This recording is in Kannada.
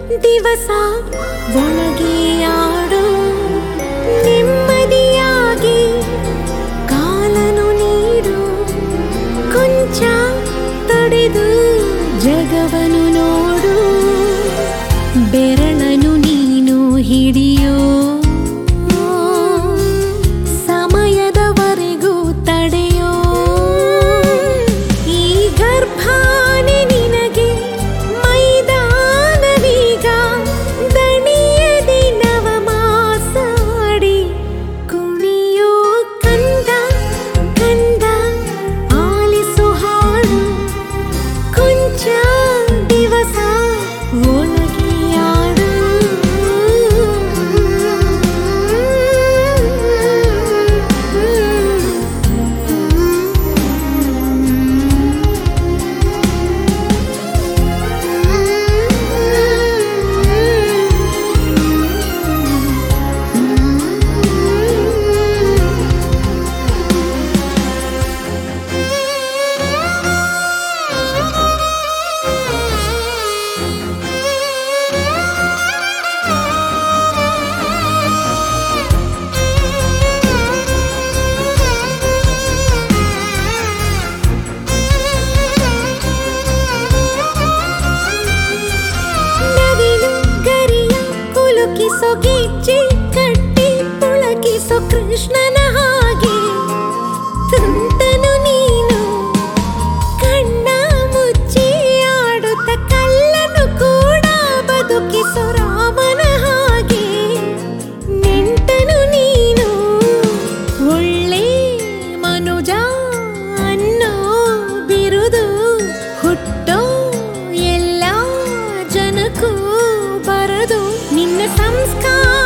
ದಿವಸ ಒಳಗೆ ಆಡು ನೆಮ್ಮದಿಯಾಗಿ ಕಾಲನು ನೀಡು ಕೊಂಚ ತಡೆದು ಜಗವನು ನೋಡು ಬೆರಳನು ನೀನು ಹಿಡಿಯೋ ಸಮಯದವರೆಗೂ ತಡೆಯೋ ಈ ಗರ್ಭಾನೆ ನಿನಗೆ ಮೈದಾನವೀಗ ದಣಿಯದಿ ನವಮಾಸಾಡಿ ಕುಣಿಯೋ ಕಂದ ಕಂದ ಆಲಿಸು ಹಾಡು ಕೊಂಚ ದಿವಸ ಒಳಗೆ ಆಡು ನವಿಲು ಗರಿಯ ಕುಲುಕಿಸೋ ಗೆಜ್ಜೆ ಕಟ್ಟಿ ಪುಳಕಿಸೋ ಕೃಷ್ಣನ ಹಾಗೆ ತುಂಟನು ನೀನು ಕಣ್ಣ ಮುಚ್ಚಿ ಆಡುತ್ತ ಕಲ್ಲನು ಕೂಡ ಬದುಕಿಸೋ ರಾಮನ ಹಾಗೆ ನೆಂಟನು ನೀನು ಒಳ್ಳೆ ಮನುಜ ಅನ್ನೋ ಬಿರುದು ಹುಟ್ಟೋ ಎಲ್ಲ ಜನಕ್ಕೂ ಬರದು ನಿನ್ನ ಸಂಸ್ಕಾರ